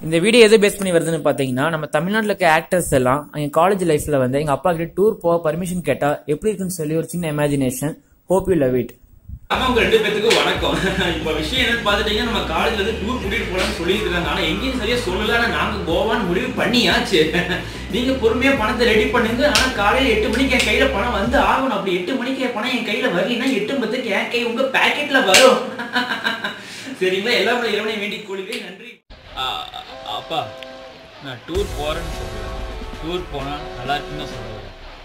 இந்த வீடியோ எது பேஸ் பண்ணி வருதுன்னு பார்த்தீங்கன்னா நம்ம தமிழ்நாட்டில் இருக்க ஆக்டர்ஸ் எல்லாம் எங்கள் காலேஜ் லைஃப்ல வந்து எங்கள் அப்பா கிட்ட டூர் போக பர்மிஷன் கேட்டா எப்படி இருக்குன்னு சொல்லி ஒரு சின்ன imagination hope you love it ஆமா உங்க ரெண்டு பேத்துக்கு வணக்கம் இப்ப விஷயம் என்னன்னு பாத்துட்டீங்கன்னா நம்ம காலேஜ்ல இருந்து டூர் கூட்டிட்டு போலாம்னு சொல்லிட்டு இருக்காங்க ஆனா எங்கேயும் சரியா சொல்லல ஆனா நாங்க கோவான்னு முடிவு பண்ணியாச்சு நீங்க பொறுமையா பணத்தை ரெடி பண்ணுங்க ஆனா காலையில எட்டு மணிக்கு என் கையில பணம் வந்து ஆகணும் அப்படி எட்டு மணிக்கு என் பணம் என் கையில வரலைன்னா எட்டு பத்துக்கு என் கை உங்க பாக்கெட்ல வரும் சரிங்களா எல்லாமே இறைவனை வேண்டிக் கொள்கிறேன் நன்றி அப்பா நான் டூர் போகிறேன்னு சொல்லுவேன் டூர் போனால் நல்லா இருக்குன்னு தான் சொல்லுவேன்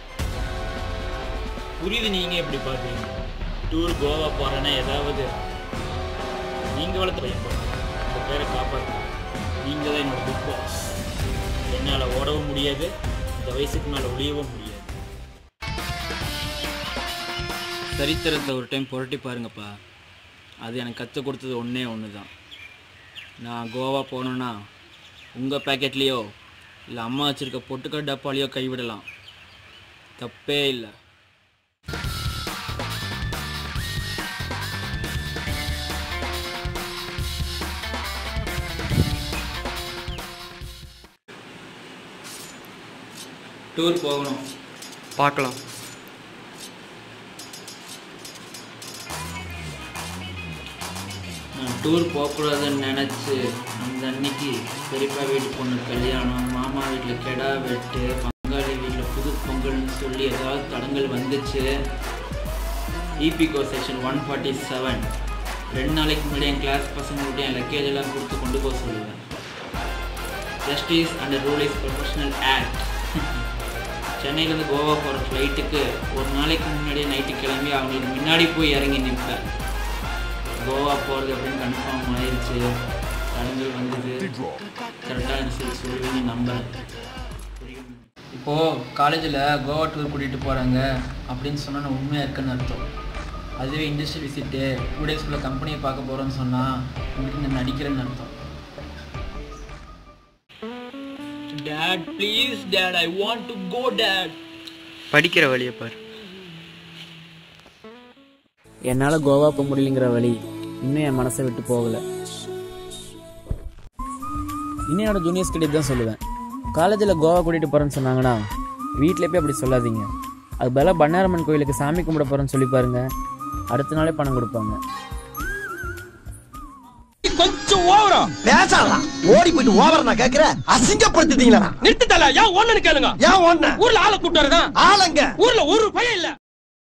புரியுது நீங்கள் எப்படி பார்க்குறீங்க டூர் கோவா போகிறேன்னா ஏதாவது நீங்கள் வளர்த்து பையன் போகிறேன் இந்த பேரை காப்பாற்றணும் நீங்கள் தான் என்னோட பிக் பாஸ் என்னால் ஓடவும் முடியாது இந்த வயசுக்கு மேலே ஒளியவும் முடியாது சரித்திரத்தை ஒரு டைம் புரட்டி பாருங்கப்பா அது எனக்கு கற்றுக் கொடுத்தது ஒன்றே ஒன்று தான் நான் கோவா போனேன்னா உங்கள் பேக்கெட்லேயோ இல்லை அம்மா வச்சுருக்க பொட்டுக்கடை டப்பாலையோ கைவிடலாம் தப்பே இல்லை டூர் போகணும் பார்க்கலாம் நான் டூர் போகக்கூடாதுன்னு நினச்சி அந்த அன்னைக்கு பெரியப்பா வீட்டு பொண்ணு கல்யாணம் மாமா வீட்டில் கெடா வெட்டு பங்காளி வீட்டில் புது பொங்கல்னு சொல்லி ஏதாவது தடங்கள் வந்துச்சு இபிகோ செக்ஷன் ஒன் ஃபார்ட்டி செவன் ரெண்டு நாளைக்கு முன்னாடி என் கிளாஸ் பசங்கள்கிட்ட என் லக்கேஜ் எல்லாம் கொடுத்து கொண்டு போக சொல்லுவேன் justice and rule is professional act சென்னையிலேருந்து கோவா போகிற ஃப்ளைட்டுக்கு ஒரு நாளைக்கு முன்னாடியே நைட்டு கிளம்பி அவங்களுக்கு முன்னாடி போய் இறங்கி நிற்பேன் கோவா போகிறது அப்படின்னு கன்ஃபார்ம் ஆயிடுச்சு தடங்கள் வந்தது கரெக்டாக ரிசல்ட் சொல்லுவீங்க நம்புறேன் இப்போது காலேஜில் கோவா டூர் கூட்டிகிட்டு போகிறாங்க அப்படின்னு சொன்னால் நான் உண்மையாக இருக்குன்னு அர்த்தம் அதுவே இண்டஸ்ட்ரி விசிட்டு டூ டேஸ்க்குள்ளே கம்பெனியை பார்க்க போகிறோன்னு சொன்னால் உங்களுக்கு நான் நடிக்கிறேன்னு அர்த்தம் dad please dad I want to go dad படிக்கிற வழியை பாரு என்னால் கோவா போக முடியலங்கிற வழி இன்னும் என் மனசை விட்டு போகலை இன்னும் என்னோட ஜூனியர்ஸ் கிட்ட தான் சொல்லுவேன் காலேஜில் கோவா கூட்டிகிட்டு போகிறேன்னு சொன்னாங்கன்னா வீட்டிலே போய் அப்படி சொல்லாதீங்க அது பதிலாக பண்ணாரம்மன் கோயிலுக்கு சாமி கும்பிட போகிறேன்னு சொல்லி பாருங்க அடுத்த நாளே பணம் கொடுப்பாங்க பேசாதான் ஓடி போயிட்டு ஓவர நான் கேக்குற அசிங்கப்படுத்திட்டீங்களா நிறுத்திட்டல ஏன் ஒண்ணுன்னு கேளுங்க ஏன் ஒண்ணு ஊர்ல ஆளை கூட்டு வரதான் ஆளுங்க ஊர்ல ஒரு பையன்